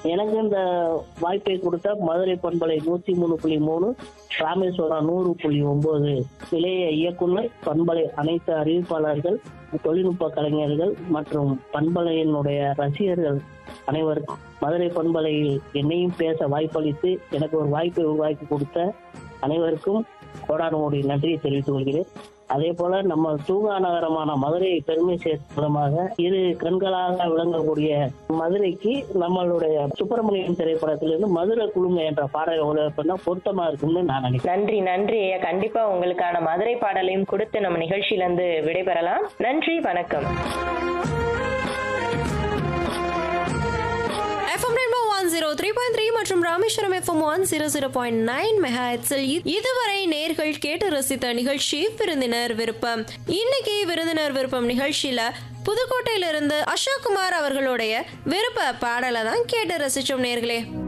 எனக்கு இந்த வாய்ப்பை கொடுத்த மதுரை பண்பலை நூத்தி மூணு புள்ளி மூணு ராமேஸ்வரம் நூறு புள்ளி ஒன்பது நிலைய இயக்குனர் பண்பலை அனைத்து அறிவிப்பாளர்கள் தொழில்நுட்ப கலைஞர்கள் மற்றும் பண்பலையினுடைய ரசிகர்கள் அனைவருக்கும் மதுரை பண்பலையில் என்னையும் பேச வாய்ப்பளித்து எனக்கு ஒரு வாய்ப்பை உருவாக்கி கொடுத்த அனைவருக்கும் கோடானு கோடி நன்றியை தெரிவித்துக் கொள்கிறேன் அதே போல நம்ம தூங்கா நகரமான மதுரையை பெருமை சேர்க்கும் விதமாக இரு கண்களாக விளங்கக்கூடிய மதுரைக்கு நம்மளுடைய சுப்பிரமணியன் திரைப்படத்திலிருந்து மதுரை குழுங்க என்ற பாடலை ஒளிபரப்புனா பொருத்தமா இருக்கும்னு நான் நினைக்கிறேன் நன்றி நன்றி ஐயா கண்டிப்பா உங்களுக்கான மதுரை பாடலையும் கொடுத்து நம்ம நிகழ்ச்சியில இருந்து விடைபெறலாம் நன்றி வணக்கம் FM rainbow one zero three point three மற்றும் Rameswaram FM one zero zero point nine mega இதுவரை நேர்கள் கேட்டு ரசித்த நிகழ்ச்சி விருந்தினர் விருப்பம் இன்னைக்கு விருந்தினர் விருப்பம் நிகழ்ச்சியில புதுக்கோட்டையிலிருந்து அசோக் குமார் அவர்களுடைய விருப்ப பாடலை தான் கேட்டு ரசிச்சோம் நேர்களே